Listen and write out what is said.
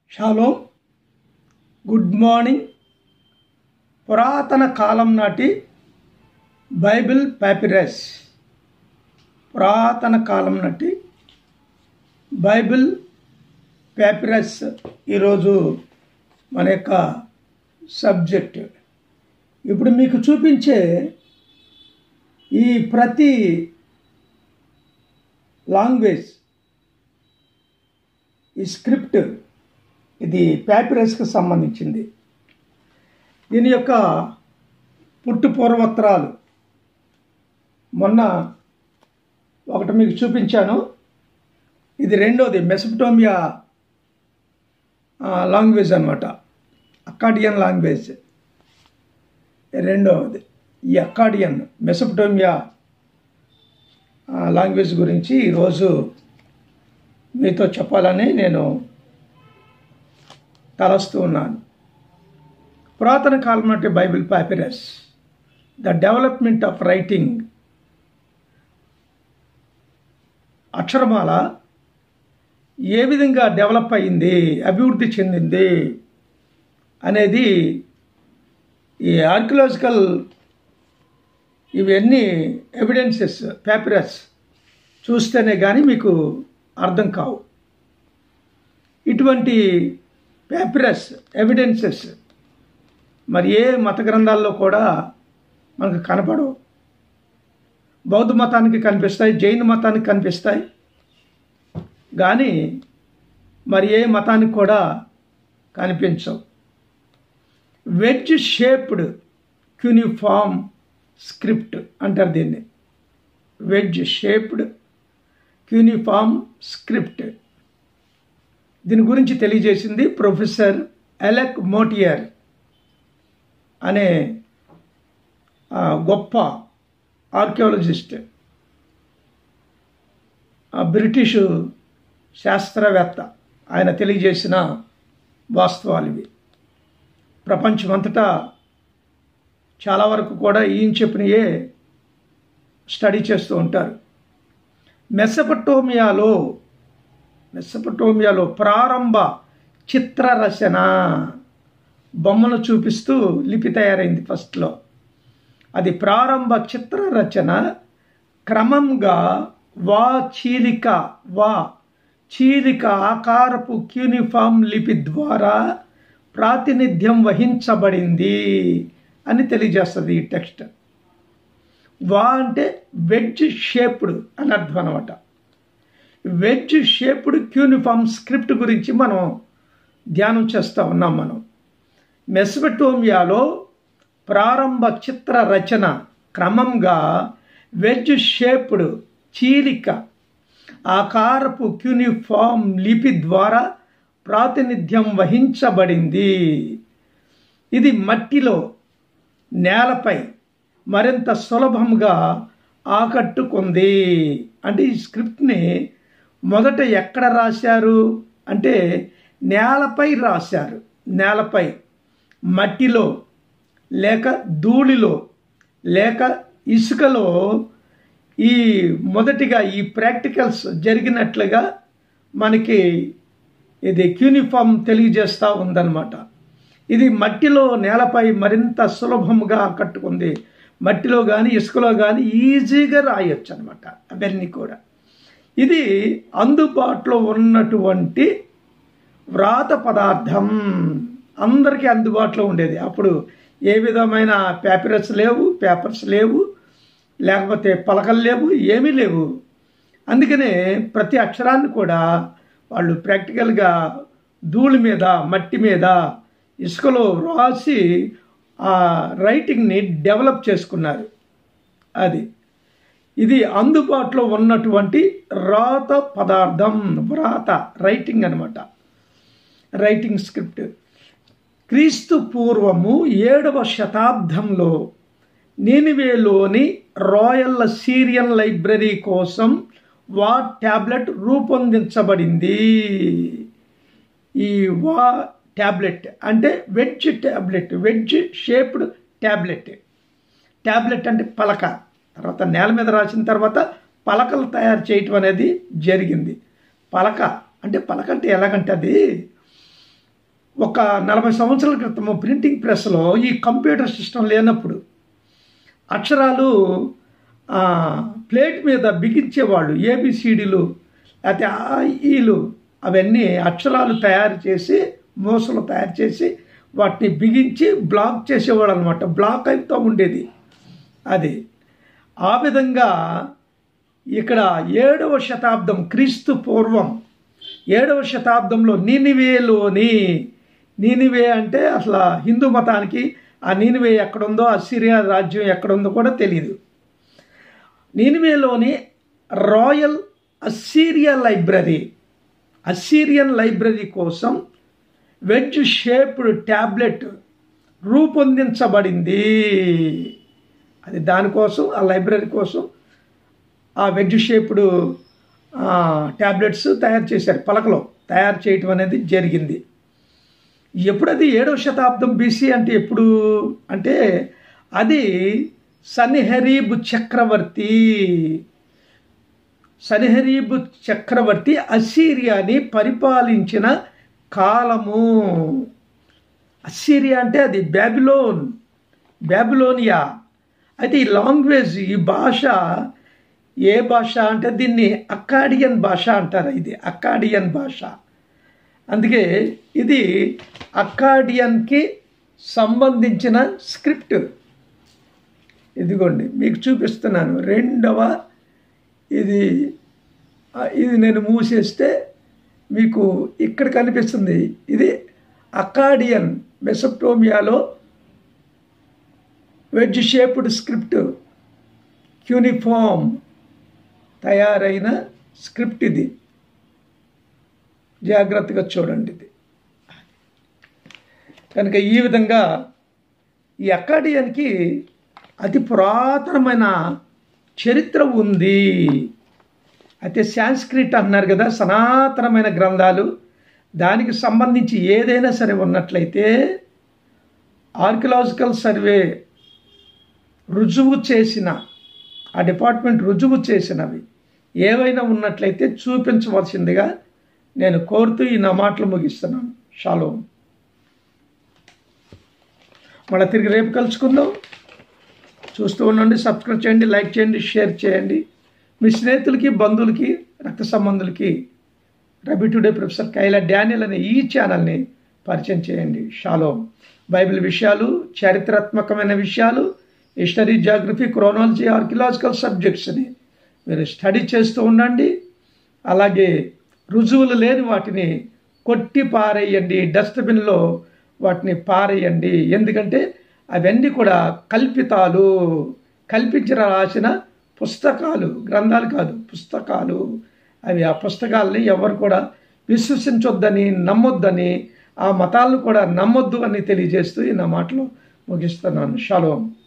shallow good morning పురాతన కాలం నాటి బైబిల్ ప్యాపిరస్ పురాతన కాలం నాటి బైబిల్ ప్యాపిరస్ ఈరోజు మన యొక్క సబ్జెక్ట్ ఇప్పుడు మీకు చూపించే ఈ ప్రతి లాంగ్వేజ్ ఈ స్క్రిప్ట్ ఇది ప్యాపిరస్కి సంబంధించింది దీని యొక్క పుట్టు పూర్వత్రాలు మొన్న ఒకటి మీకు చూపించాను ఇది రెండోది మెసపటోమియా లాంగ్వేజ్ అనమాట అక్కాడియన్ లాంగ్వేజ్ రెండవది ఈ అక్కాడియన్ మెసపటోమియా లాంగ్వేజ్ గురించి ఈరోజు మీతో చెప్పాలని నేను తలస్తూ ఉన్నాను పురాతన కాలం నాటి Bible papyrus the development of writing అక్షరమాల ఏ విధంగా డెవలప్ అయింది అభివృద్ధి చెందింది అనేది ఈ ఆర్కియలాజికల్ ఇవన్నీ ఎవిడెన్సెస్ పేపరస్ చూస్తేనే కానీ మీకు అర్థం కావు ఇటువంటి పేపరస్ ఎవిడెన్సెస్ మరి ఏ మత గ్రంథాల్లో కూడా మనకు కనపడవు బౌద్ధ మతానికి కనిపిస్తాయి జైన మతానికి కనిపిస్తాయి కానీ మరి ఏ మతానికి కూడా కనిపించవు వెజ్ షేప్డ్ క్యూనిఫామ్ స్క్రిప్ట్ అంటారు దీన్ని వెజ్ షేప్డ్ క్యూనిఫామ్ స్క్రిప్ట్ దీని గురించి తెలియజేసింది ప్రొఫెసర్ ఎలెక్ మోటియర్ అనే గొప్ప ఆర్కియాలజిస్ట్ బ్రిటిషు శాస్త్రవేత్త ఆయన తెలియజేసిన వాస్తవాలు ఇవి ప్రపంచమంతటా చాలా వరకు కూడా ఈయన చెప్పినయే స్టడీ చేస్తూ ఉంటారు మెసపటోమియాలో మెసపటోమియాలో ప్రారంభ చిత్రరచన బొమ్మను చూపిస్తూ లిపి తయారైంది ఫస్ట్లో అది ప్రారంభ చిత్రరచన క్రమంగా వా చీలిక వా చీలిక ఆకారపు క్యూనిఫామ్ లిపి ద్వారా ప్రాతినిధ్యం వహించబడింది అని తెలియజేస్తుంది ఈ టెక్స్ట్ వా అంటే వెజ్ షేప్డ్ అని అర్థం అనమాట వెజ్ షేప్డ్ క్యూనిఫామ్ స్క్రిప్ట్ గురించి మనం ధ్యానం చేస్తూ ఉన్నాం మనం మెస్బెటోమియాలో ప్రారంభ చిత్ర రచన క్రమంగా వెజ్ షేప్డ్ చీలిక ఆకారపు క్యూనిఫామ్ లిపి ద్వారా ప్రాతినిధ్యం వహించబడింది ఇది మట్టిలో నేలపై మరింత సులభంగా ఆకట్టుకుంది అంటే ఈ స్క్రిప్ట్ని మొదట ఎక్కడ రాశారు అంటే నేలపై రాశారు నేలపై మట్టిలో లేక ధూళిలో లేక ఇసుకలో ఈ మొదటిగా ఈ ప్రాక్టికల్స్ జరిగినట్లుగా మనకి ఇది క్యూనిఫామ్ తెలియజేస్తూ ఉందన్నమాట ఇది మట్టిలో నేలపై మరింత సులభంగా కట్టుకుంది మట్టిలో కానీ ఇసుకలో కానీ ఈజీగా రాయొచ్చు అనమాట అవన్నీ కూడా ఇది అందుబాటులో ఉన్నటువంటి వ్రాత పదార్థం అందరికీ అందుబాటులో ఉండేది అప్పుడు ఏ విధమైన పేపర్స్ లేవు పేపర్స్ లేవు లేకపోతే పలకలు లేవు ఏమీ లేవు అందుకనే ప్రతి అక్షరాన్ని కూడా వాళ్ళు ప్రాక్టికల్గా ధూళి మీద మట్టి మీద ఇసుకలో రాసి ఆ రైటింగ్ని డెవలప్ చేసుకున్నారు అది ఇది అందుబాటులో ఉన్నటువంటి రాత పదార్థం వ్రాత రైటింగ్ అనమాట రైటింగ్ స్క్రిప్ట్ క్రీస్తు పూర్వము ఏడవ శతాబ్దంలో నీనివేలోని రాయల్ సీరియన్ లైబ్రరీ కోసం వా ట్యాబ్లెట్ రూపొందించబడింది ఈ వా ట్యాబ్లెట్ అంటే wedge tablet wedge shaped tablet tablet అంటే పలక తర్వాత నేల మీద రాసిన తర్వాత పలకలు తయారు చేయటం అనేది జరిగింది పలక అంటే పలక అంటే ఎలాగంటే అది ఒక నలభై సంవత్సరాల క్రితం ప్రింటింగ్ ప్రెస్లో ఈ కంప్యూటర్ సిస్టమ్ లేనప్పుడు అక్షరాలు ఆ, ప్లేట్ మీద బిగించేవాళ్ళు ఏబిసిడీలు లేకపోతే ఆ ఈలు అవన్నీ అక్షరాలు తయారు చేసి మూసలు తయారు చేసి వాటిని బిగించి బ్లాక్ చేసేవాడు అనమాట బ్లాక్ అయితో ఉండేది అది ఆ విధంగా ఇక్కడ ఏడవ శతాబ్దం క్రీస్తు పూర్వం ఏడవ శతాబ్దంలో నీనివేలోని నీనివే అంటే అసలు హిందూ మతానికి ఆ నీనివే ఎక్కడుందో అసిరియా రాజ్యం ఎక్కడుందో కూడా తెలియదు నీనివేలోని royal Assyria library Assyrian library కోసం వెజ్ షేప్డ్ ట్యాబ్లెట్ రూపొందించబడింది అది దానికోసం ఆ లైబ్రరీ కోసం ఆ వెజ్ షేప్డ్ ట్యాబ్లెట్స్ తయారు చేశారు పలకలో తయారు చేయటం అనేది జరిగింది ఎప్పుడది ఏడవ శతాబ్దం బీసీ అంటే ఎప్పుడు అంటే అది సన్హరీబ్ చక్రవర్తి సన్హరీబ్ చక్రవర్తి అసీరియాని పరిపాలించిన కాలము అస్సీరియా అంటే అది బ్యాబిలోన్ బ్యాబిలోనియా అయితే ఈ లాంగ్వేజ్ ఈ భాష ఏ భాష అంటే దీన్ని అక్కాడియన్ భాష అంటారు ఇది అక్కాడియన్ భాష అందుకే ఇది అక్కాడియన్కి సంబంధించిన స్క్రిప్ట్ ఇదిగోండి మీకు చూపిస్తున్నాను రెండవ ఇది ఆ, ఇది నేను మూసేస్తే మీకు ఇక్కడ కనిపిస్తుంది ఇది అకాడియన్ మెసప్టోమియాలో వెజ్ షేప్డ్ స్క్రిప్ట్ యూనిఫామ్ తయారైన స్క్రిప్ట్ ఇది జాగ్రత్తగా చూడండి ఇది కనుక ఈ విధంగా ఈ అకాడియన్కి అతి పురాతనమైన చరిత్ర ఉంది అయితే సాంస్క్రిట్ అన్నారు కదా సనాతనమైన గ్రంథాలు దానికి సంబంధించి ఏదైనా సరే ఉన్నట్లయితే ఆర్కియలాజికల్ సర్వే రుజువు చేసిన ఆ డిపార్ట్మెంట్ రుజువు చేసినవి ఏవైనా ఉన్నట్లయితే చూపించవలసిందిగా నేను కోరుతూ ఈ నా మాటలు ముగిస్తున్నాను షాలో మళ్ళీ తిరిగి రేపు కలుసుకుందాం చూస్తూ ఉండండి సబ్స్క్రైబ్ చేయండి లైక్ చేయండి షేర్ చేయండి మీ స్నేహితులకి బంధువులకి రక్త సంబంధులకి rabbi today professor Kayla Daniel అనే ఈ ఛానల్ని పరిచయం చేయండి షాలో బైబిల్ విషయాలు చారిత్రాత్మకమైన విషయాలు హిస్టరీ జాగ్రఫీ క్రోనాలజీ ఆర్కియలాజికల్ సబ్జెక్ట్స్ని మీరు స్టడీ చేస్తూ ఉండండి అలాగే రుజువులు లేని వాటిని కొట్టి పారేయండి డస్ట్బిన్లో వాటిని పారేయండి ఎందుకంటే అవన్నీ కూడా కల్పితాలు కల్పించిన రాసిన పుస్తకాలు గ్రంథాలు కాదు పుస్తకాలు అవి ఆ పుస్తకాలని ఎవరు కూడా విశ్వసించొద్దని నమ్మొద్దని ఆ మతాలను కూడా నమ్మొద్దు అని తెలియజేస్తూ ఈ నా మాటలు ముగిస్తున్నాను షాలోం